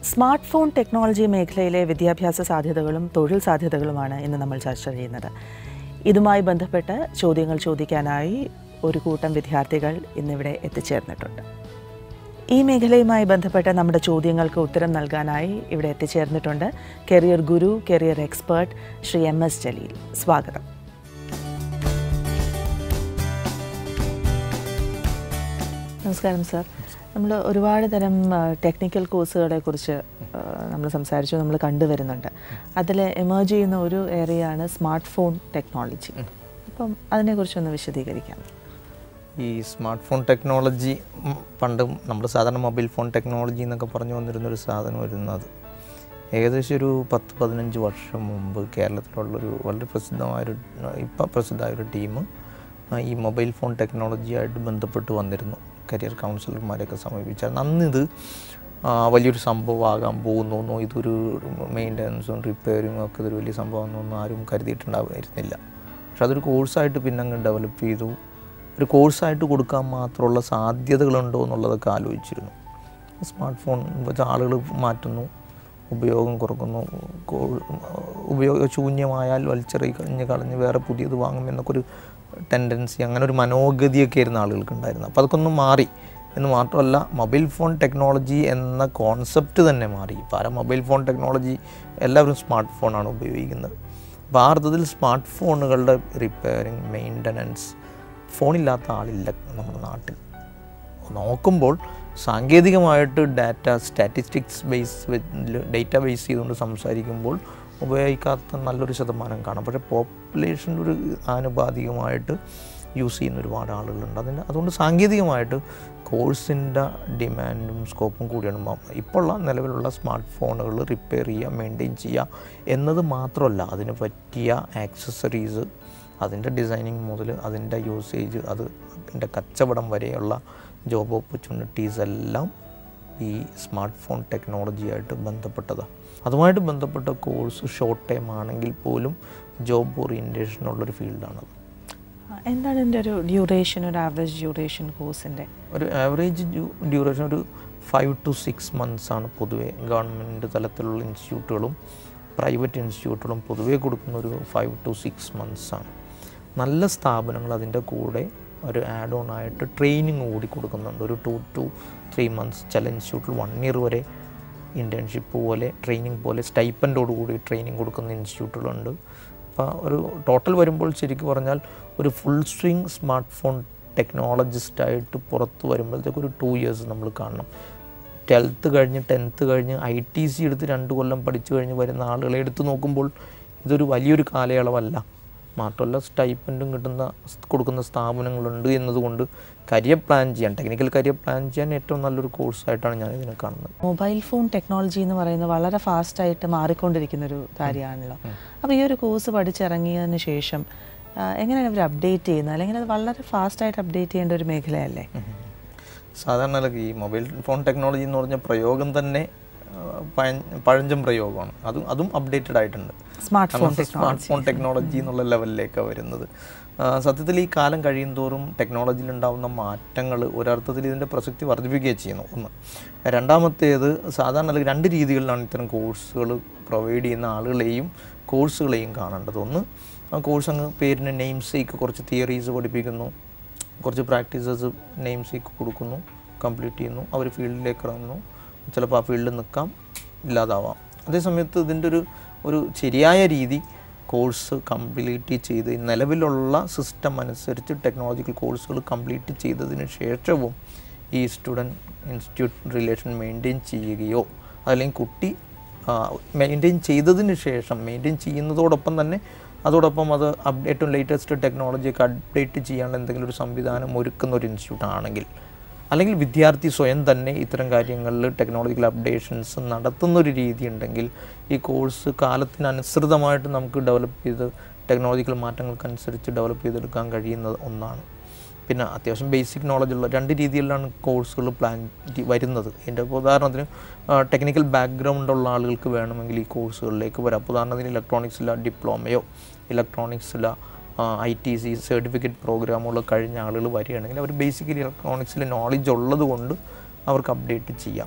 Smart phone technology മേഖലയിലെ വിദ്യാഭ്യാസ സാധ്യതകളും തൊഴിൽ സാധ്യതകളുമാണ് ഇന്ന് നമ്മൾ ചർച്ച ചെയ്യുന്നത് ഇതുമായി ബന്ധപ്പെട്ട് ചോദ്യങ്ങൾ ചോദിക്കാനായി ഒരു കൂട്ടം വിദ്യാർത്ഥികൾ ഇന്നിവിടെ എത്തിച്ചേർന്നിട്ടുണ്ട് ഈ മേഖലയുമായി ബന്ധപ്പെട്ട നമ്മുടെ ചോദ്യങ്ങൾക്ക് ഉത്തരം നൽകാനായി ഇവിടെ എത്തിച്ചേർന്നിട്ടുണ്ട് career guru career expert Shri M S Jaleel സ്വാഗതം നമസ്കാരം സാർ നമ്മൾ ഒരുപാട് തരം ടെക്നിക്കൽ കോഴ്സുകളെ കുറിച്ച് നമ്മൾ സംസാരിച്ചു നമ്മൾ കണ്ടുവരുന്നുണ്ട് അതിൽ എമേർജ് ചെയ്യുന്ന ഒരു ഏരിയയാണ് സ്മാർട്ട് ഫോൺ ടെക്നോളജി അപ്പം അതിനെക്കുറിച്ചൊന്ന് വിശദീകരിക്കാം ഈ സ്മാർട്ട് ഫോൺ ടെക്നോളജി ഉം, പണ്ട് നമ്മൾ സാധാരണ മൊബൈൽ ഫോൺ ടെക്നോളജി എന്നൊക്കെ പറഞ്ഞു വന്നിരുന്നൊരു സാധനം വരുന്നത് ഏകദേശം ഒരു പത്ത് പതിനഞ്ച് വർഷം മുമ്പ് കേരളത്തിലുള്ളൊരു വളരെ പ്രസിദ്ധമായൊരു ഇപ്പം പ്രസിദ്ധമായൊരു ടീം ഈ മൊബൈൽ ഫോൺ ടെക്നോളജിയായിട്ട് ബന്ധപ്പെട്ട് വന്നിരുന്നു കരിയർ കൗൺസിലർമാരെയൊക്കെ സമീപിച്ചായിരുന്നു അന്നിത് ആ, വലിയൊരു സംഭവമാകാൻ പോകുന്നു ഇതൊരു മെയിൻ്റനൻസും റിപ്പയറിങ്ങും ഒക്കെ ഇതൊരു വലിയ സംഭവമൊന്നും ആരും കരുതിയിട്ടുണ്ടാവുമായിരുന്നില്ല പക്ഷെ അതൊരു കോഴ്സായിട്ട് പിന്നെ അങ്ങ് ഡെവലപ്പ് ചെയ്തു ഒരു കോഴ്സായിട്ട് കൊടുക്കാൻ മാത്രമുള്ള സാധ്യതകളുണ്ടോ എന്നുള്ളതൊക്കെ ആലോചിച്ചിരുന്നു സ്മാർട്ട് ഫോൺ വെച്ച് ആളുകൾ മാറ്റുന്നു ഉപയോഗം കുറക്കുന്നു കോ- ഉപയോഗ ശൂന്യമായാൽ വലിച്ചെറി കഴിഞ്ഞ് കളഞ്ഞ് വേറെ പുതിയത് വാങ്ങും എന്നൊക്കെ ഒരു ടെൻഡൻസി അങ്ങനെ ഒരു മനോഗതിയൊക്കെ ആയിരുന്നു ആളുകൾക്ക് ഉണ്ടായിരുന്നത് അപ്പോൾ അതൊക്കെ ഒന്ന് മാറി എന്ന് മാത്രമല്ല മൊബൈൽ ഫോൺ ടെക്നോളജി എന്ന കോൺസെപ്റ്റ് തന്നെ മാറി ഇപ്പോൾ ആരാ മൊബൈൽ ഫോൺ ടെക്നോളജി എല്ലാവരും സ്മാർട്ട് ഫോണാണ് ഉപയോഗിക്കുന്നത് അപ്പോൾ ആ അർത്ഥത്തിൽ സ്മാർട്ട് ഫോണുകളുടെ റിപ്പയറിങ് മെയിൻ്റനൻസ് ഫോണില്ലാത്ത ആളില്ല നമ്മുടെ നാട്ടിൽ നോക്കുമ്പോൾ സാങ്കേതികമായിട്ട് data statistics base data base ചെയ്തുകൊണ്ട് സംസാരിക്കുമ്പോൾ ഉപയോഗിക്കാത്ത നല്ലൊരു ശതമാനം കാണാം പക്ഷേ പോപ്പുലേഷൻ്റെ ഒരു ആനുപാതികമായിട്ട് യൂസ് ചെയ്യുന്ന ഒരുപാട് ആളുകളുണ്ട് അതിന് അതുകൊണ്ട് സാങ്കേതികമായിട്ട് കോഴ്സിൻ്റെ ഡിമാൻഡും സ്കോപ്പും കൂടിയാണ് മ- ഇപ്പോഴുള്ള നിലവിലുള്ള സ്മാർട്ട് ഫോണുകൾ റിപ്പയർ ചെയ്യുക മെയിൻറ്റെയിൻ ചെയ്യുക എന്നത് മാത്രമല്ല അതിന് പറ്റിയ ആക്സസറീസ് അതിൻ്റെ ഡിസൈനിങ് മുതൽ അതിൻ്റെ യൂസേജ് അത് അതിൻ്റെ കച്ചവടം വരെയുള്ള ജോബ് ഓപ്പർച്യൂണിറ്റീസ് എല്ലാം ഈ സ്മാർട്ട് ഫോൺ ടെക്നോളജിയായിട്ട് ബന്ധപ്പെട്ടതാണ് അതുമായിട്ട് ബന്ധപ്പെട്ട കോഴ്സ് ഷോർട്ട് ടൈം ആണെങ്കിൽ പോലും ജോബ് ഓറിയൻറ്റേഷൻ ഉള്ളൊരു ഫീൽഡാണത് ആ, എന്താണ് ഇതിൻ്റെ ഒരു ഡ്യൂറേഷൻ ഒരു ആവറേജ് ഡ്യൂറേഷൻ കോഴ്സിൻ്റെ ഒരു ആവറേജ് ഡ്യൂറേഷൻ ഒരു ഫൈവ് ടു സിക്സ് മന്ത്സ് ആണ് പൊതുവേ ഗവൺമെൻറ് തലത്തിലുള്ള ഇൻസ്റ്റിറ്റ്യൂട്ടുകളും പ്രൈവറ്റ് ഇൻസ്റ്റിറ്റ്യൂട്ടുകളും പൊതുവേ കൊടുക്കുന്ന ഒരു ഫൈവ് ടു സിക്സ് മന്ത്സ് ആണ് നല്ല സ്ഥാപനങ്ങൾ അതിൻ്റെ കൂടെ ഒരു ആഡ് ഓൺ ആയിട്ട് ട്രെയിനിങ് കൂടി കൊടുക്കുന്നുണ്ട് ഒരു ടു ടു ത്രീ മന്ത്സ് ചില ഇൻസ്റ്റിറ്റ്യൂട്ടിൽ വൺ ഇയർ വരെ ഇൻറ്റേൺഷിപ്പ് പോലെ ട്രെയിനിങ് പോലെ സ്റ്റൈപ്പൻറ്റോട് കൂടി ട്രെയിനിങ് കൊടുക്കുന്ന ഇൻസ്റ്റിറ്റ്യൂട്ടുകളുണ്ട് അപ്പോൾ ഒരു ടോട്ടൽ വരുമ്പോൾ ശരിക്കും പറഞ്ഞാൽ ഒരു ഫുൾ സ്വിങ് സ്മാർട്ട് ഫോൺ ടെക്നോളജിസ്റ്റായിട്ട് പുറത്ത് വരുമ്പോഴത്തേക്ക് ഒരു ടു ഇയേഴ്സ് നമ്മൾ കാണണം ട്വൽത്ത് കഴിഞ്ഞ് ടെൻത്ത് കഴിഞ്ഞ് ഐ ടി സി എടുത്ത് രണ്ട് കൊല്ലം പഠിച്ചു കഴിഞ്ഞ് വരുന്ന ആളുകളെ എടുത്ത് നോക്കുമ്പോൾ ഇതൊരു വലിയൊരു കാലയളവല്ല മാത്രമല്ല സ്റ്റൈപ്പൻറ്റും കിട്ടുന്ന സ് കൊടുക്കുന്ന സ്ഥാപനങ്ങളുണ്ട് എന്നതുകൊണ്ട് കരിയർ പ്ലാൻ ചെയ്യാൻ ടെക്നിക്കൽ കരിയർ പ്ലാൻ ചെയ്യാൻ ഏറ്റവും നല്ലൊരു കോഴ്സായിട്ടാണ് ഞാൻ ഇതിനെ കാണുന്നത് മൊബൈൽ ഫോൺ ടെക്നോളജി എന്ന് പറയുന്നത് വളരെ ഫാസ്റ്റായിട്ട് മാറിക്കൊണ്ടിരിക്കുന്ന ഒരു കാര്യമാണല്ലോ അപ്പോൾ ഈ ഒരു കോഴ്സ് പഠിച്ചിറങ്ങിയതിന് ശേഷം ആ, എങ്ങനെയാണ് അവർ അപ്ഡേറ്റ് ചെയ്യുന്നത് അല്ലെങ്കിൽ അത് വളരെ ഫാസ്റ്റായിട്ട് അപ്ഡേറ്റ് ചെയ്യേണ്ട ഒരു മേഖലയല്ലേ സാധാരണ like ഈ മൊബൈൽ ഫോൺ ടെക്നോളജി എന്ന് പറഞ്ഞ പ്രയോഗം തന്നെ ആ, പഴ- പഴഞ്ചൻ പ്രയോഗമാണ് അതും അതും അപ്ഡേറ്റഡ് ആയിട്ടുണ്ട് smart phone smart phone technology എന്നുള്ള ലെവലിലേക്കാണ് വരുന്നത് ആ, സത്യത്തിൽ ഈ കാലം കഴിയുന്തോറും ടെക്നോളജിയിൽ ഉണ്ടാകുന്ന മാറ്റങ്ങൾ ഒരർത്ഥത്തിൽ ഇതിൻ്റെ പ്രസക്തി വർദ്ധിപ്പിക്കുകയും ചെയ്യുന്നു ഒന്ന് രണ്ടാമത്തേത് സാധാരണ അല്ലെങ്കിൽ രണ്ട് രീതികളിലാണ് ഇത്തരം കോഴ്സുകൾ പ്രൊവൈഡ് ചെയ്യുന്ന ആളുകളെയും കോഴ്സുകളെയും കാണേണ്ടത് ഒന്ന് ആ കോഴ്സ് അങ്ങ് പേരിന് നെയിം സേക്ക് കുറച്ച് തിയറീസ് പഠിപ്പിക്കുന്നു കുറച്ച് പ്രാക്ടീസസ് നെയിം സേക്ക് കൊടുക്കുന്നു കംപ്ലീറ്റ് ചെയ്യുന്നു അവർ ഫീൽഡിലേക്ക് ഇറങ്ങുന്നു ചിലപ്പോൾ ആ ഫീൽഡിൽ നിൽക്കാം ഇല്ലാതാവാം അതേസമയത്ത് ഇതിൻ്റെ ഒരു ഒരു ശരിയായ രീതി കോഴ്സ് കംപ്ലീറ്റ് ചെയ്ത് നിലവിലുള്ള സിസ്റ്റം അനുസരിച്ച് ടെക്നോളജിക്കൽ കോഴ്സുകൾ കംപ്ലീറ്റ് ചെയ്തതിന് ശേഷവും ഈ സ്റ്റുഡൻറ്റ് ഇൻസ്റ്റിറ്റ്യൂട്ട് റിലേഷൻ മെയിൻറ്റെയിൻ ചെയ്യുകയോ അല്ലെങ്കിൽ കുട്ടി മെയിൻറ്റെയിൻ ചെയ്തതിന് ശേഷം മെയിൻറ്റെയിൻ ചെയ്യുന്നതോടൊപ്പം തന്നെ അതോടൊപ്പം അത് അപ് ഏറ്റവും ലേറ്റസ്റ്റ് ടെക്നോളജിയൊക്കെ അപ്ഡേറ്റ് ചെയ്യാനുള്ള എന്തെങ്കിലും ഒരു സംവിധാനം ഒരുക്കുന്ന ഒരു ഇൻസ്റ്റിറ്റ്യൂട്ട് ആണെങ്കിൽ അല്ലെങ്കിൽ വിദ്യാർത്ഥി സ്വയം തന്നെ ഇത്തരം കാര്യങ്ങളിൽ ടെക്നോളജിക്കൽ അപ്ഡേഷൻസ് നടത്തുന്ന ഒരു രീതി ഉണ്ടെങ്കിൽ ഈ കോഴ്സ് കാലത്തിനനുസൃതമായിട്ട് നമുക്ക് ഡെവലപ്പ് ചെയ്ത് ടെക്നോളജിക്കൽ മാറ്റങ്ങൾക്കനുസരിച്ച് ഡെവലപ്പ് ചെയ്തെടുക്കാൻ കഴിയുന്ന ഒന്നാണ് പിന്നെ അത്യാവശ്യം ബേസിക് നോളജുള്ള രണ്ട് രീതിയിലാണ് കോഴ്സുകൾ പ്ലാൻ വരുന്നത് എൻ്റെ ഇപ്പോൾ ഉദാഹരണത്തിന് ടെക്നിക്കൽ ബാക്ക്ഗ്രൗണ്ട് ഉള്ള ആളുകൾക്ക് വേണമെങ്കിൽ ഈ കോഴ്സുകളിലേക്ക് വരാം അപ്പോൾ ഉദാഹരണത്തിന് ഇലക്ട്രോണിക്സിലെ ഡിപ്ലോമയോ ഇലക്ട്രോണിക്സിലെ ഐ ടി സി സർട്ടിഫിക്കറ്റ് പ്രോഗ്രാമുകൾ കഴിഞ്ഞ ആളുകൾ വരികയാണെങ്കിൽ അവർ ബേസിക്കലി ഇലക്ട്രോണിക്സിൽ നോളജ് ഉള്ളത് കൊണ്ട് അവർക്ക് അപ്ഡേറ്റ് ചെയ്യാം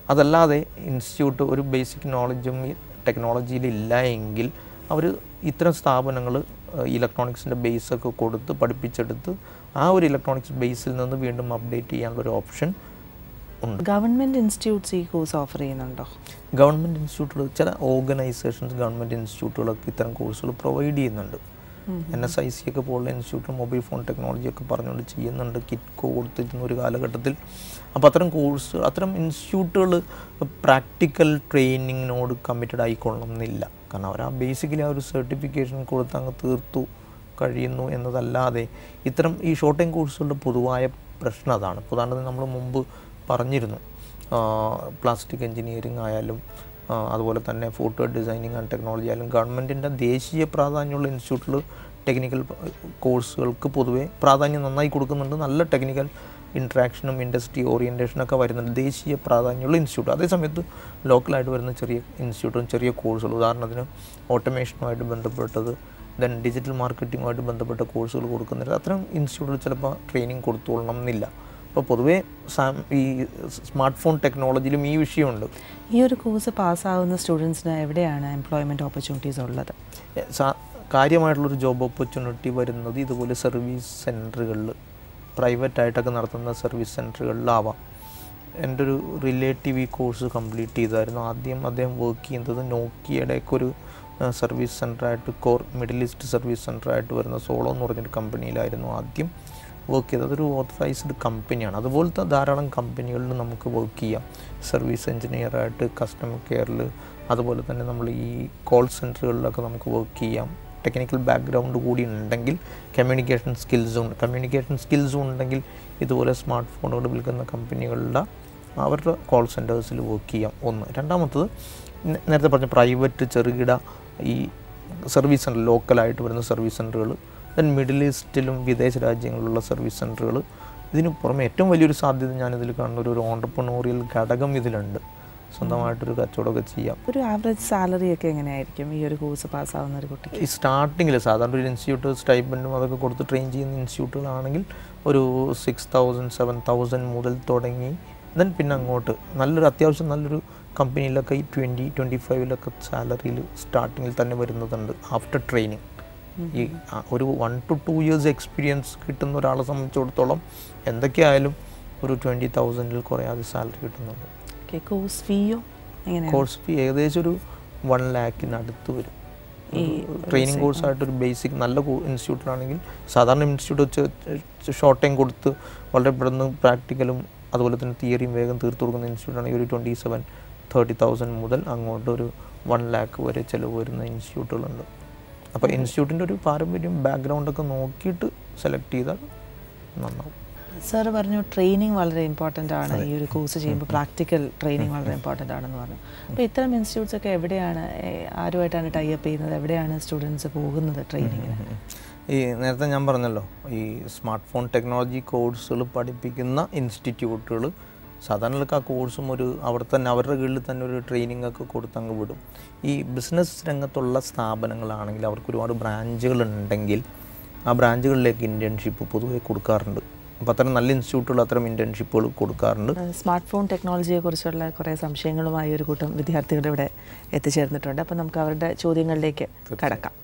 അതല്ലാതെ ഇൻസ്റ്റിറ്റ്യൂട്ട് ഒരു ബേസിക് നോളജും ഈ ടെക്നോളജിയിൽ ഇല്ല എങ്കിൽ അവർ ഇത്തരം സ്ഥാപനങ്ങൾ ഇലക്ട്രോണിക്സിൻ്റെ ബേസൊക്കെ കൊടുത്ത് പഠിപ്പിച്ചെടുത്ത് ആ ഒരു ഇലക്ട്രോണിക്സ് ബേസിൽ നിന്ന് വീണ്ടും അപ്ഡേറ്റ് ചെയ്യാനുള്ള ഒരു ഓപ്ഷൻ ഉണ്ട് ഗവൺമെൻറ് ഇൻസ്റ്റിറ്റ്യൂട്ട്സ് ഈ കോഴ്സ് ഓഫർ ചെയ്യുന്നുണ്ടോ ഗവൺമെൻറ് ഇൻസ്റ്റിറ്റ്യൂട്ടുകൾ ചില ഓർഗനൈസേഷൻസ് ഗവൺമെൻറ് ഇൻസ്റ്റിറ്റ്യൂട്ടുകളൊക്കെ ഇത്തരം കോഴ്സുകൾ പ്രൊവൈഡ് ചെയ്യുന്നുണ്ട് എൻ എസ് ഐ സി ഒക്കെ പോലുള്ള ഇൻസ്റ്റിറ്റ്യൂട്ട് മൊബൈൽ ഫോൺ ടെക്നോളജി ഒക്കെ പറഞ്ഞുകൊണ്ട് ചെയ്യുന്നുണ്ട് കിറ്റ്കോ കൊടുത്തിരുന്ന ഒരു കാലഘട്ടത്തിൽ അപ്പോൾ അത്തരം കോഴ്സ് അത്തരം ഇൻസ്റ്റിറ്റ്യൂട്ടുകൾ പ്രാക്ടിക്കൽ ട്രെയിനിങ്ങിനോട് കമ്മിറ്റഡ് ആയിക്കൊള്ളണം എന്നില്ല കാരണം അവർ ആ ബേസിക്കലി ആ ഒരു സർട്ടിഫിക്കേഷൻ കൊടുത്ത് അങ്ങ് തീർത്തു കഴിയുന്നു എന്നതല്ലാതെ ഇത്തരം ഈ ഷോർട്ട് ടൈം കോഴ്സുകളുടെ പൊതുവായ പ്രശ്നം അതാണ് ഇപ്പോൾ ഉദാഹരണത്തിന് നമ്മൾ മുമ്പ് പറഞ്ഞിരുന്നു പ്ലാസ്റ്റിക് എഞ്ചിനീയറിംഗ് ആയാലും ആ, അതുപോലെ തന്നെ ഫോട്ടോ ഡിസൈനിങ് ആൻഡ് ടെക്നോളജി ആയാലും ഗവൺമെൻറ്റിൻ്റെ ദേശീയ പ്രാധാന്യമുള്ള ഇൻസ്റ്റിറ്റ്യൂട്ടിൽ ടെക്നിക്കൽ കോഴ്സുകൾക്ക് പൊതുവേ പ്രാധാന്യം നന്നായി കൊടുക്കുന്നുണ്ട് നല്ല ടെക്നിക്കൽ ഇൻട്രാക്ഷനും ഇൻഡസ്ട്രി ഓറിയൻറ്റേഷനൊക്കെ വരുന്നുണ്ട് ദേശീയ പ്രാധാന്യമുള്ള ഇൻസ്റ്റിറ്റ്യൂട്ട് അതേസമയത്ത് ലോക്കലായിട്ട് വരുന്ന ചെറിയ ഇൻസ്റ്റിറ്റ്യൂട്ടും ചെറിയ കോഴ്സുകൾ ഉദാഹരണത്തിന് ഓട്ടോമേഷനുമായിട്ട് ബന്ധപ്പെട്ടത് ദെൻ ഡിജിറ്റൽ മാർക്കറ്റിങ്ങുമായിട്ട് ബന്ധപ്പെട്ട കോഴ്സുകൾ കൊടുക്കുന്നുണ്ട് അത്തരം ഇൻസ്റ്റിറ്റ്യൂട്ടുകൾ ചിലപ്പോൾ ട്രെയിനിങ് കൊടുത്തോളണം എന്നില്ല അപ്പോൾ പൊതുവേ സാം ഈ സ്മാർട്ട് ഫോൺ ടെക്നോളജിയിലും ഈ വിഷയമുണ്ട് ഈ ഒരു കോഴ്സ് പാസ്സാവുന്ന സ്റ്റുഡൻസിന് എവിടെയാണ് എംപ്ലോയ്മെൻറ്റ് ഓപ്പർച്യൂണിറ്റീസ് ഉള്ളത് എ, സാ- കാര്യമായിട്ടുള്ളൊരു ജോബ് ഓപ്പർച്യൂണിറ്റി വരുന്നത് ഇതുപോലെ സർവീസ് സെൻറ്ററുകളിൽ പ്രൈവറ്റ് ആയിട്ടൊക്കെ നടത്തുന്ന സർവീസ് സെൻറ്ററുകളിലാവാം എൻ്റെ ഒരു റിലേറ്റീവ് ഈ കോഴ്സ് കംപ്ലീറ്റ് ചെയ്തായിരുന്നു ആദ്യം അദ്ദേഹം വർക്ക് ചെയ്യുന്നത് നോക്കിയയുടെ ഒക്കെ ഒരു സർവീസ് സെൻ്ററായിട്ട് കോർ മിഡിൽ ഈസ്റ്റ് സർവീസ് സെൻ്ററായിട്ട് വരുന്ന സോളോ എന്ന് പറഞ്ഞൊരു കമ്പനിയിലായിരുന്നു ആദ്യം വർക്ക് ചെയ്തത് അതൊരു ഓത്തറൈസ്ഡ് കമ്പനിയാണ് അതുപോലത്തെ ധാരാളം കമ്പനികളിൽ നമുക്ക് വർക്ക് ചെയ്യാം സർവീസ് എഞ്ചിനീയറായിട്ട് കസ്റ്റമർ കെയറിൽ അതുപോലെ തന്നെ നമ്മൾ ഈ കോൾ സെൻറ്ററുകളിലൊക്കെ നമുക്ക് വർക്ക് ചെയ്യാം ടെക്നിക്കൽ ബാക്ക്ഗ്രൗണ്ട് കൂടി ഉണ്ടെങ്കിൽ കമ്മ്യൂണിക്കേഷൻ സ്കിൽസും ഉണ്ട് കമ്മ്യൂണിക്കേഷൻ സ്കിൽസും ഉണ്ടെങ്കിൽ ഇതുപോലെ സ്മാർട്ട് ഫോണുകൾ വിൽക്കുന്ന കമ്പനികളുടെ അവരുടെ കോൾ സെൻറ്റേഴ്സിൽ വർക്ക് ചെയ്യാം ഒന്ന് രണ്ടാമത്തത് നേ- നേരത്തെ പറഞ്ഞ പ്രൈവറ്റ് ചെറുകിട ഈ സർവീസ് സെൻറ്റർ ലോക്കലായിട്ട് വരുന്ന സർവീസ് സെൻറ്ററുകൾ ദെൻ മിഡിൽ ഈസ്റ്റിലും വിദേശ രാജ്യങ്ങളിലുള്ള സർവീസ് സെൻറ്ററുകൾ ഇതിന് പുറമെ ഏറ്റവും വലിയൊരു സാധ്യത ഞാനിതിൽ കാണുന്ന ഒരു ഒരു ഓണ്ടർപ്രണോറിയൽ ഘടകം ഇതിലുണ്ട് സ്വന്തമായിട്ടൊരു കച്ചവടമൊക്കെ ചെയ്യാം ഒരു ആവറേജ് സാലറി ഒക്കെ എങ്ങനെയായിരിക്കും ഈ ഒരു കോഴ്സ് പാസ്സാവുന്ന ഒരു കുട്ടിക്ക് ഈ സ്റ്റാർട്ടിങ്ങിൽ സാധാരണ ഒരു ഇൻസ്റ്റിറ്റ്യൂട്ട് സ്റ്റൈപ്പൻറ്റും അതൊക്കെ കൊടുത്ത് ട്രെയിൻ ചെയ്യുന്ന ഇൻസ്റ്റിറ്റ്യൂട്ടുകളാണെങ്കിൽ ഒരു സിക്സ് തൗസൻഡ് സെവൻ തൗസൻഡ് മുതൽ തുടങ്ങി ദെൻ പിന്നെ അങ്ങോട്ട് നല്ലൊരു അത്യാവശ്യം നല്ലൊരു കമ്പനിയിലൊക്കെ ഈ ട്വൻറ്റി ട്വൻറ്റി ഫൈവിലൊക്കെ സാലറിയിൽ സ്റ്റാർട്ടിങ്ങിൽ തന്നെ വരുന്നതുണ്ട് ആഫ്റ്റർ ട്രെയിനിങ് ഈ ആ, ഒരു one to two years experience കിട്ടുന്ന ഒരാളെ സംബന്ധിച്ചിടത്തോളം എന്തൊക്കെയായാലും ഒരു ട്വൻറ്റി തൗസൻഡിൽ കുറയാതെ സാലറി കിട്ടുന്നുണ്ട് ഓക്കെ കോഴ്സ് ഫീയോ എങ്ങനെയാണ് കോഴ്സ് ഫീ ഏകദേശം ഒരു വൺ ലാക്കിന് അടുത്ത് വരും ഈ ട്രെയിനിങ് കോഴ്സായിട്ട് ഒരു ബേസിക് നല്ല ഇൻസ്റ്റിറ്റ്യൂട്ടിലാണെങ്കിൽ സാധാരണ ഇൻസ്റ്റിറ്റ്യൂട്ട് ഷോർട്ട് ടൈം കൊടുത്ത് വളരെ പെട്ടെന്ന് പ്രാക്ടിക്കലും അതുപോലെ തന്നെ തിയറിയും വേഗം തീർത്തു കൊടുക്കുന്ന ഇൻസ്റ്റിറ്റ്യൂട്ടാണെങ്കിൽ ഒരു ട്വൻറ്റി സെവൻ തേർട്ടി തൗസൻഡ് മുതൽ അങ്ങോട്ട് ഒരു വൺ ലാക്ക് വരെ ചിലവ് വരുന്ന ഇൻസ്റ്റിറ്റ്യൂട്ടുകളുണ്ട് അപ്പോൾ ഇൻസ്റ്റിറ്റ്യൂട്ടിൻ്റെ ഒരു പാരമ്പര്യം ബാക്ക്ഗ്രൗണ്ടൊക്കെ നോക്കിയിട്ട് സെലക്ട് ചെയ്താൽ നന്നാവും സാർ പറഞ്ഞു ട്രെയിനിങ് വളരെ ഇമ്പോർട്ടൻ്റ് ആണ് ഈ ഒരു കോഴ്സ് ചെയ്യുമ്പോൾ പ്രാക്ടിക്കൽ ട്രെയിനിങ് വളരെ ഇമ്പോർട്ടൻ്റ് ആണെന്ന് പറഞ്ഞു അപ്പോൾ ഇത്തരം ഇൻസ്റ്റിറ്റ്യൂട്ട്സ് ഒക്കെ എവിടെയാണ് ഏഹ്, ആരുമായിട്ടാണ് ടൈ അപ്പ് ചെയ്യുന്നത് എവിടെയാണ് സ്റ്റുഡൻസ് പോകുന്നത് ട്രെയിനിങ്ങിന് ഈ നേരത്തെ ഞാൻ പറഞ്ഞല്ലോ ഈ സ്മാർട്ട് ഫോൺ ടെക്നോളജി കോഴ്സുകൾ പഠിപ്പിക്കുന്ന ഇൻസ്റ്റിറ്റ്യൂട്ടുകൾ സാധാരണ ആ കോഴ്സും ഒരു അവിടെ തന്നെ അവരുടെ കീഴിൽ തന്നെ ഒരു ട്രെയിനിങ് ഒക്കെ കൊടുത്ത് അങ്ങ് വിടും ഈ ബിസിനസ് രംഗത്തുള്ള സ്ഥാപനങ്ങളാണെങ്കിൽ അവർക്ക് ഒരുപാട് ബ്രാഞ്ചുകൾ ഉണ്ടെങ്കിൽ ആ ബ്രാഞ്ചുകളിലേക്ക് ഇൻറ്റേൺഷിപ്പ് പൊതുവെ കൊടുക്കാറുണ്ട് അപ്പോൾ അത്തരം നല്ല ഇൻസ്റ്റിറ്റ്യൂട്ടുകൾ അത്തരം ഇൻറ്റേൺഷിപ്പുകൾ കൊടുക്കാറുണ്ട് സ്മാർട്ട് ഫോൺ ടെക്നോളജിയെ കുറിച്ചുള്ള കുറേ സംശയങ്ങളുമായി ഒരു കൂട്ടം വിദ്യാർത്ഥികൾ ഇവിടെ എത്തിച്ചേർന്നിട്ടുണ്ട് അപ്പോൾ നമുക്ക് അവരുടെ ചോദ്യങ്ങളിലേക്ക് കടക്കാം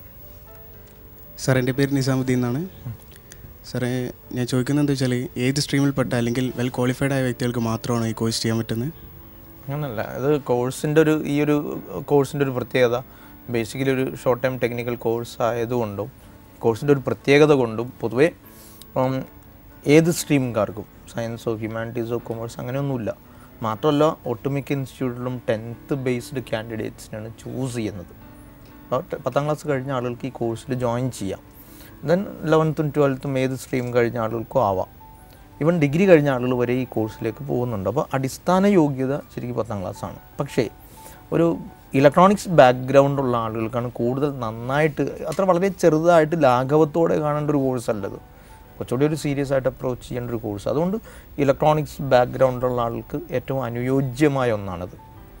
സാർ എൻ്റെ പേര് നിസാമുദ്ദീൻ എന്നാണ് സാറേ ഞാൻ ചോദിക്കുന്നത് എന്താ വെച്ചാൽ ഏത് സ്ട്രീമിൽപ്പെട്ട അല്ലെങ്കിൽ വെൽ ക്വാളിഫൈഡ് ആയ വ്യക്തികൾക്ക് മാത്രമാണോ ഈ കോഴ്സ് ചെയ്യാൻ പറ്റുന്നത് അങ്ങനല്ല ഇത് കോഴ്സിൻ്റെ ഒരു ഈ ഒരു കോഴ്സിൻ്റെ ഒരു പ്രത്യേകത ബേസിക്കലി ഒരു ഷോർട്ട് ടൈം ടെക്നിക്കൽ കോഴ്സ് ആയതുകൊണ്ടും കോഴ്സിൻ്റെ ഒരു പ്രത്യേകത കൊണ്ടും പൊതുവേ ഉം, ഏത് സ്ട്രീംകാർക്കും സയൻസോ ഹ്യൂമാനിറ്റീസോ കൊമേഴ്സ് അങ്ങനെയൊന്നുമില്ല മാത്രമല്ല ഒട്ടുമിക്ക ഇൻസ്റ്റിറ്റ്യൂട്ടിലും ടെൻത്ത് ബേസ്ഡ് കാൻഡിഡേറ്റ്സിനാണ് ചൂസ് ചെയ്യുന്നത് അപ്പോൾ ടെ- പത്താം ക്ലാസ് കഴിഞ്ഞ ആളുകൾക്ക് ഈ കോഴ്സിൽ ജോയിൻ ചെയ്യാം ദെൻ ലെവൻത്തും ട്വൽത്തും ഏത് സ്ട്രീം കഴിഞ്ഞ ആളുകൾക്കും ആവാം ഇവൻ ഡിഗ്രി കഴിഞ്ഞ ആളുകൾ വരെ ഈ കോഴ്സിലേക്ക് പോകുന്നുണ്ട് അപ്പോൾ അടിസ്ഥാന യോഗ്യത ശരിക്കും പത്താം ക്ലാസ്സാണ് പക്ഷേ ഒരു ഇലക്ട്രോണിക്സ് ബാക്ക്ഗ്രൗണ്ട് ഉള്ള ആളുകൾക്കാണ് കൂടുതൽ നന്നായിട്ട് അത്ര വളരെ ചെറുതായിട്ട് ലാഘവത്തോടെ കാണേണ്ട ഒരു കോഴ്സ് അല്ലത് കുറച്ചുകൂടി ഒരു സീരിയസ് ആയിട്ട് അപ്രോച്ച് ചെയ്യേണ്ട ഒരു കോഴ്സ് അതുകൊണ്ട് ഇലക്ട്രോണിക്സ് ബാക്ക്ഗ്രൗണ്ട് ഉള്ള ആൾക്ക് ഏറ്റവും അനുയോജ്യമായ ഒന്നാണത്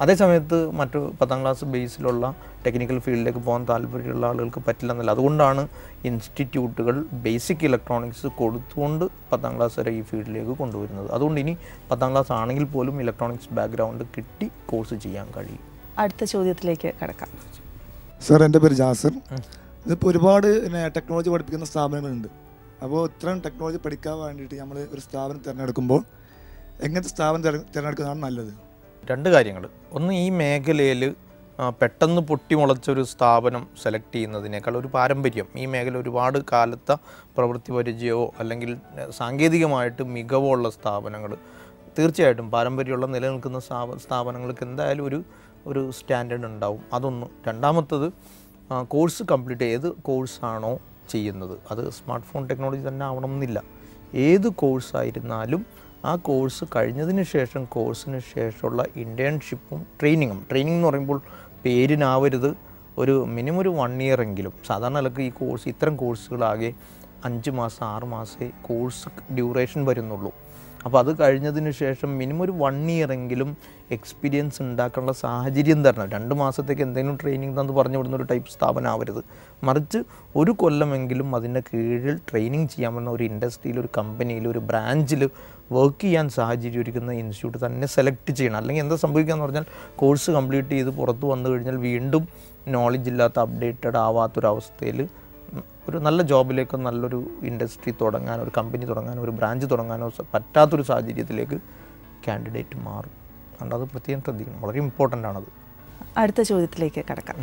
അതേ സമയത്ത് മറ്റു പത്താം ക്ലാസ് ബേസിലുള്ള ടെക്നിക്കൽ ഫീൽഡിലേക്ക് പോകാൻ താല്പര്യമുള്ള ആളുകൾക്ക് പറ്റില്ലെന്നല്ല അതുകൊണ്ടാണ് ഇൻസ്റ്റിറ്റ്യൂട്ടുകൾ ബേസിക് ഇലക്ട്രോണിക്സ് കൊടുത്തുകൊണ്ട് പത്താം ക്ലാസ് വരെ ഈ ഫീൽഡിലേക്ക് കൊണ്ടുവരുന്നത് അതുകൊണ്ട് ഇനി പത്താം ക്ലാസ് ആണെങ്കിൽ പോലും ഇലക്ട്രോണിക്സ് ബാക്ക്ഗ്രൗണ്ട് കിട്ടി കോഴ്സ് ചെയ്യാൻ കഴിയും അടുത്ത ചോദ്യത്തിലേക്ക് കടക്കാം സാർ എൻ്റെ പേര് ജാസർ ഇതിപ്പോൾ ഒരുപാട് പിന്നെ ടെക്നോളജി പഠിപ്പിക്കുന്ന സ്ഥാപനങ്ങളുണ്ട് അപ്പോൾ ഇത്രയും ടെക്നോളജി പഠിക്കാൻ വേണ്ടിയിട്ട് നമ്മൾ ഒരു സ്ഥാപനം തിരഞ്ഞെടുക്കുമ്പോൾ എങ്ങനത്തെ സ്ഥാപനം തിര- തിരഞ്ഞെടുക്കുന്നതാണ് നല്ലത് രണ്ട് കാര്യങ്ങൾ ഒന്ന് ഈ മേഖലയിൽ പെട്ടെന്ന് പൊട്ടിമുളച്ചൊരു സ്ഥാപനം സെലക്ട് ചെയ്യുന്നതിനേക്കാൾ ഒരു പാരമ്പര്യം ഈ മേഖല ഒരുപാട് കാലത്തെ പ്രവൃത്തി പരിചയമോ അല്ലെങ്കിൽ ഏഹ്, സാങ്കേതികമായിട്ട് മികവുള്ള സ്ഥാപനങ്ങൾ തീർച്ചയായിട്ടും പാരമ്പര്യമുള്ള നിലനിൽക്കുന്ന സ്ഥാപ സ്ഥാപനങ്ങൾക്ക് എന്തായാലും ഒരു ഒരു സ്റ്റാൻഡേർഡ് ഉണ്ടാവും അതൊന്ന് രണ്ടാമത്തത് കോഴ്സ് കംപ്ലീറ്റ് ഏത് കോഴ്സാണോ ചെയ്യുന്നത് അത് സ്മാർട്ട് ഫോൺ ടെക്നോളജി തന്നെ ആവണം എന്നില്ല ഏത് കോഴ്സായിരുന്നാലും ആ കോഴ്സ് കഴിഞ്ഞതിന് ശേഷം കോഴ്സിന് ശേഷമുള്ള ഇൻറ്റേൺഷിപ്പും ട്രെയിനിങ്ങും ട്രെയിനിങ് എന്ന് പറയുമ്പോൾ പേരിനാവരുത് ഒരു മിനിമം ഒരു വൺ ഇയർ എങ്കിലും സാധാരണ നിലക്ക് ഈ കോഴ്സ് ഇത്തരം കോഴ്സുകളാകെ അഞ്ച് മാസം ആറ് മാസമേ കോഴ്സ് ഡ്യൂറേഷൻ വരുന്നുള്ളൂ അപ്പോൾ അത് കഴിഞ്ഞതിന് ശേഷം മിനിമം ഒരു വൺ ഇയർ എങ്കിലും എക്സ്പീരിയൻസ് ഉണ്ടാക്കാനുള്ള സാഹചര്യം തരണം രണ്ട് മാസത്തേക്ക് എന്തെങ്കിലും ട്രെയിനിങ് തന്ന് പറഞ്ഞു വിടുന്ന ഒരു ടൈപ്പ് സ്ഥാപനം ആവരുത് മറിച്ച് ഒരു കൊല്ലമെങ്കിലും അതിൻ്റെ കീഴിൽ ട്രെയിനിങ് ചെയ്യാൻ പറ്റുന്ന ഒരു ഇൻഡസ്ട്രിയിൽ ഒരു കമ്പനിയിൽ ഒരു ബ്രാഞ്ചിൽ വർക്ക് ചെയ്യാൻ സാഹചര്യം ഒരുക്കുന്ന ഇൻസ്റ്റിറ്റ്യൂട്ട് തന്നെ സെലക്ട് ചെയ്യണം അല്ലെങ്കിൽ എന്താ സംഭവിക്കുക എന്ന് പറഞ്ഞാൽ കോഴ്സ് കംപ്ലീറ്റ് ചെയ്ത് പുറത്ത് വന്നു കഴിഞ്ഞാൽ വീണ്ടും നോളജ് ഇല്ലാത്ത അപ്ഡേറ്റഡ് ആവാത്തൊരവസ്ഥയിൽ ഒരു നല്ല ജോബിലേക്കോ നല്ലൊരു ഇൻഡസ്ട്രി തുടങ്ങാനോ ഒരു കമ്പനി തുടങ്ങാനോ ഒരു ബ്രാഞ്ച് തുടങ്ങാനോ സ- പറ്റാത്തൊരു സാഹചര്യത്തിലേക്ക് കാൻഡിഡേറ്റ് മാറും അതുകൊണ്ട് അത് പ്രത്യേകം ശ്രദ്ധിക്കണം വളരെ ഇമ്പോർട്ടൻ്റ് ആണത് അടുത്ത ചോദ്യത്തിലേക്ക് കടക്കാം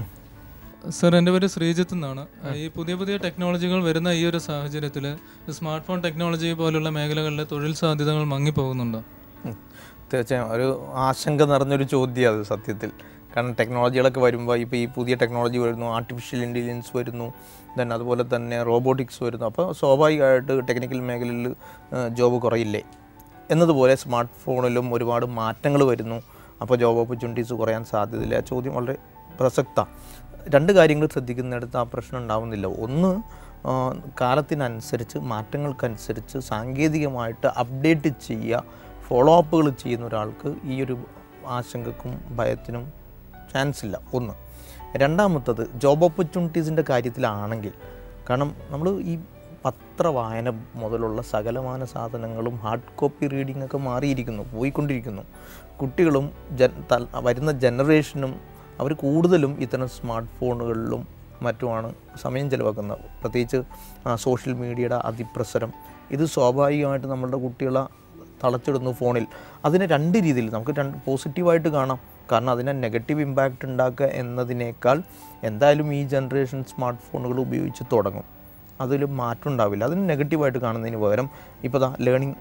സർ എൻ്റെ പേര് ശ്രീജിത്ത് എന്നാണ് ഈ പുതിയ പുതിയ ടെക്നോളജികൾ വരുന്ന ഈ ഒരു സാഹചര്യത്തിൽ സ്മാർട്ട് ഫോൺ ടെക്നോളജി പോലുള്ള മേഖലകളിലെ തൊഴിൽ സാധ്യതകൾ മങ്ങിപ്പോകുന്നുണ്ടോ ഉം. തീർച്ചയായും ഒരു ആശങ്ക നിറഞ്ഞൊരു ചോദ്യം അത് സത്യത്തിൽ കാരണം ടെക്നോളജികളൊക്കെ വരുമ്പോൾ ഇപ്പോൾ ഈ പുതിയ ടെക്നോളജി വരുന്നു ആർട്ടിഫിഷ്യൽ ഇൻ്റലിജൻസ് വരുന്നു ദെൻ അതുപോലെ തന്നെ റോബോട്ടിക്സ് വരുന്നു അപ്പോൾ സ്വാഭാവികമായിട്ട് ടെക്നിക്കൽ മേഖലയിൽ ജോബ് കുറയില്ലേ എന്നതുപോലെ സ്മാർട്ട് ഫോണിലും ഒരുപാട് മാറ്റങ്ങൾ വരുന്നു അപ്പോൾ ജോബ് ഓപ്പർച്യൂണിറ്റീസ് കുറയാൻ സാധ്യതയില്ല ആ ചോദ്യം വളരെ പ്രസക്ത രണ്ട് കാര്യങ്ങൾ ശ്രദ്ധിക്കുന്നിടത്ത് ആ പ്രശ്നം ഉണ്ടാവുന്നില്ല ഒന്ന് ആ, കാലത്തിനനുസരിച്ച് മാറ്റങ്ങൾക്കനുസരിച്ച് സാങ്കേതികമായിട്ട് അപ്ഡേറ്റ് ചെയ്യുക ഫോളോ അപ്പുകൾ ചെയ്യുന്ന ഒരാൾക്ക് ഈ ഒരു ആശങ്കക്കും ഭയത്തിനും ചാൻസ് ഇല്ല ഒന്ന് രണ്ടാമത്തത് ജോബ് ഓപ്പർച്യൂണിറ്റീസിൻ്റെ കാര്യത്തിലാണെങ്കിൽ കാരണം നമ്മൾ ഈ പത്രവായന മുതലുള്ള സകലമാന സാധനങ്ങളും ഹാർഡ് കോപ്പി റീഡിംഗ് ഒക്കെ മാറിയിരിക്കുന്നു പോയിക്കൊണ്ടിരിക്കുന്നു കുട്ടികളും ജൻ തൽ വരുന്ന ജനറേഷനും അവർ കൂടുതലും ഇത്തരം സ്മാർട്ട് ഫോണുകളിലും മറ്റുമാണ് സമയം ചിലവാക്കുന്നത് പ്രത്യേകിച്ച് സോഷ്യൽ മീഡിയയുടെ അതിപ്രസരം ഇത് സ്വാഭാവികമായിട്ട് നമ്മളുടെ കുട്ടികളെ തളച്ചിടുന്നു ഫോണിൽ അതിനെ രണ്ട് രീതിയിൽ നമുക്ക് രണ്ട് പോസിറ്റീവായിട്ട് കാണാം കാരണം അതിനെ നെഗറ്റീവ് ഇമ്പാക്റ്റ് ഉണ്ടാക്കുക എന്നതിനേക്കാൾ എന്തായാലും ഈ ജനറേഷൻ സ്മാർട്ട് ഫോണുകൾ ഉപയോഗിച്ച് തുടങ്ങും അതിൽ മാറ്റം ഉണ്ടാവില്ല അതിന് നെഗറ്റീവായിട്ട് കാണുന്നതിന് പകരം ഇപ്പോൾ ദാ ലേണിംഗ്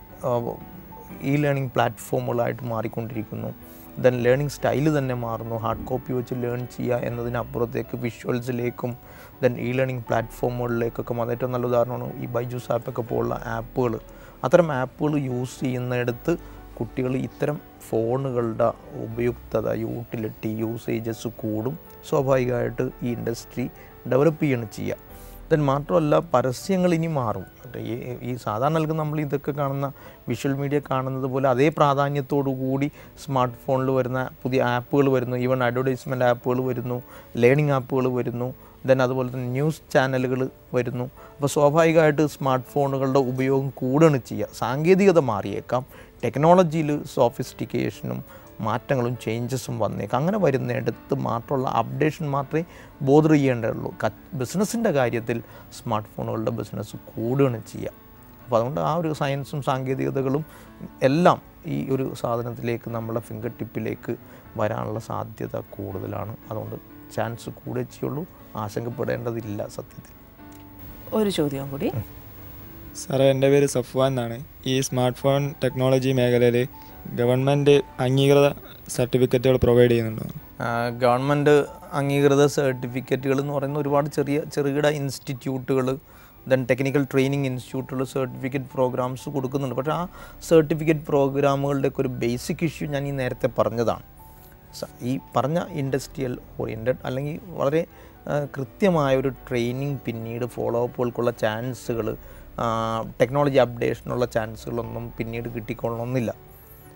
ഈ ലേണിംഗ് പ്ലാറ്റ്ഫോമുകളായിട്ട് മാറിക്കൊണ്ടിരിക്കുന്നു ദെൻ ലേണിംഗ് സ്റ്റൈൽ തന്നെ മാറുന്നു ഹാർഡ് കോപ്പി വെച്ച് ലേൺ ചെയ്യുക എന്നതിനപ്പുറത്തേക്ക് വിഷ്വൽസിലേക്കും ദെൻ ഈ ലേണിംഗ് പ്ലാറ്റ്ഫോമുകളിലേക്കൊക്കെ വന്ന ഏറ്റവും നല്ല ഉദാഹരണമാണ് ഈ ബൈജൂസ് ആപ്പൊക്കെ പോലുള്ള ആപ്പുകൾ അത്തരം ആപ്പുകൾ യൂസ് ചെയ്യുന്നിടത്ത് കുട്ടികൾ ഇത്തരം ഫോണുകളുടെ ഉപയുക്തത യൂട്ടിലിറ്റി യൂസേജസ് കൂടും സ്വാഭാവികമായിട്ട് ഈ ഇൻഡസ്ട്രി ഡെവലപ്പ് ചെയ്യണം ചെയ്യുക ദെൻ മാത്രമല്ല പരസ്യങ്ങൾ ഇനി മാറും മറ്റേ ഈ ഈ സാധാരണ നൽകുന്ന നമ്മൾ ഇതൊക്കെ കാണുന്ന വിഷ്വൽ മീഡിയ കാണുന്നത് പോലെ അതേ പ്രാധാന്യത്തോടു കൂടി സ്മാർട്ട് ഫോണിൽ വരുന്ന പുതിയ ആപ്പുകൾ വരുന്നു ഈവൻ അഡ്വർടൈസ്മെൻറ്റ് ആപ്പുകൾ വരുന്നു ലേണിംഗ് ആപ്പുകൾ വരുന്നു ദെൻ അതുപോലെ തന്നെ ന്യൂസ് ചാനലുകൾ വരുന്നു അപ്പോൾ സ്വാഭാവികമായിട്ട് സ്മാർട്ട് ഫോണുകളുടെ ഉപയോഗം കൂടുകയാണ് ചെയ്യുക സാങ്കേതികത മാറിയേക്കാം ടെക്നോളജിയിൽ സോഫിസ്റ്റിക്കേഷനും മാറ്റങ്ങളും ചേഞ്ചസും വന്നേക്കാം അങ്ങനെ വരുന്നിടത്ത് മാത്രമുള്ള അപ്ഡേഷൻ മാത്രമേ ബോധർ ചെയ്യേണ്ടതുള്ളൂ ബിസിനസ്സിൻ്റെ കാര്യത്തിൽ സ്മാർട്ട് ഫോണുകളുടെ ബിസിനസ് കൂടുകയാണ് ചെയ്യുക അപ്പോൾ അതുകൊണ്ട് ആ ഒരു സയൻസും സാങ്കേതികതകളും എല്ലാം ഈ ഒരു സാധനത്തിലേക്ക് നമ്മളെ ഫിംഗർ ടിപ്പിലേക്ക് വരാനുള്ള സാധ്യത കൂടുതലാണ് അതുകൊണ്ട് ചാൻസ് കൂടെ ചെയ്യുള്ളൂ ആശങ്കപ്പെടേണ്ടതില്ല സത്യത്തിൽ ഒരു ചോദ്യവും കൂടി സാറേ എൻ്റെ പേര് സഫ്വാൻ എന്നാണ് ഈ സ്മാർട്ട് ഫോൺ ടെക്നോളജി മേഖലയിൽ ഗവൺമെൻറ് അംഗീകൃത സർട്ടിഫിക്കറ്റുകൾ പ്രൊവൈഡ് ചെയ്യുന്നുണ്ടോ ഗവൺമെൻറ് അംഗീകൃത സർട്ടിഫിക്കറ്റുകൾ എന്ന് പറയുന്ന ഒരുപാട് ചെറിയ ചെറുകിട ഇൻസ്റ്റിറ്റ്യൂട്ടുകൾ ദെൻ ടെക്നിക്കൽ ട്രെയിനിങ് ഇൻസ്റ്റിറ്റ്യൂട്ടുകൾ സർട്ടിഫിക്കറ്റ് പ്രോഗ്രാംസ് കൊടുക്കുന്നുണ്ട് പക്ഷേ ആ സർട്ടിഫിക്കറ്റ് പ്രോഗ്രാമുകളുടെയൊക്കെ ഒരു ബേസിക് ഇഷ്യൂ ഞാൻ ഈ നേരത്തെ പറഞ്ഞതാണ് സ- ഈ പറഞ്ഞ ഇൻഡസ്ട്രിയൽ ഓറിയൻറ്റഡ് അല്ലെങ്കിൽ വളരെ ആ, കൃത്യമായ ഒരു ട്രെയിനിങ് പിന്നീട് ഫോളോ അപ്പുകൾക്കുള്ള ചാൻസുകൾ ടെക്നോളജി അപ്ഡേഷനുള്ള ചാൻസുകളൊന്നും പിന്നീട് കിട്ടിക്കൊള്ളണമെന്നില്ല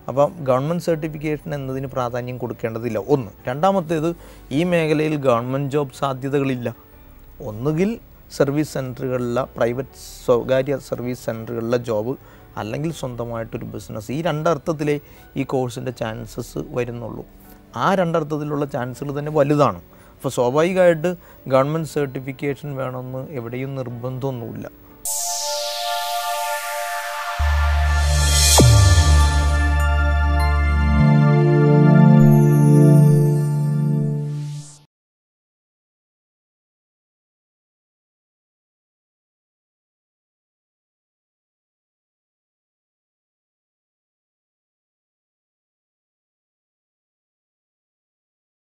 അപ്പം ഗവൺമെൻറ് സർട്ടിഫിക്കേഷൻ എന്നതിന് പ്രാധാന്യം കൊടുക്കേണ്ടതില്ല ഒന്ന് രണ്ടാമത്തേത് ഈ മേഖലയിൽ ഗവൺമെൻറ് ജോബ് സാധ്യതകളില്ല ഒന്നുകിൽ സർവീസ് സെൻറ്ററുകളിലെ പ്രൈവറ്റ് സ്വകാര്യ സർവീസ് സെൻറ്ററുകളിലെ ജോബ് അല്ലെങ്കിൽ സ്വന്തമായിട്ടൊരു ബിസിനസ് ഈ രണ്ടർത്ഥത്തിലേ ഈ കോഴ്സിൻ്റെ ചാൻസസ് വരുന്നുള്ളൂ ആ രണ്ടർത്ഥത്തിലുള്ള ചാൻസുകൾ തന്നെ വലുതാണ് അപ്പോൾ സ്വാഭാവികമായിട്ട് ഗവൺമെൻറ് സർട്ടിഫിക്കേഷൻ വേണമെന്ന് എവിടെയും നിർബന്ധമൊന്നുമില്ല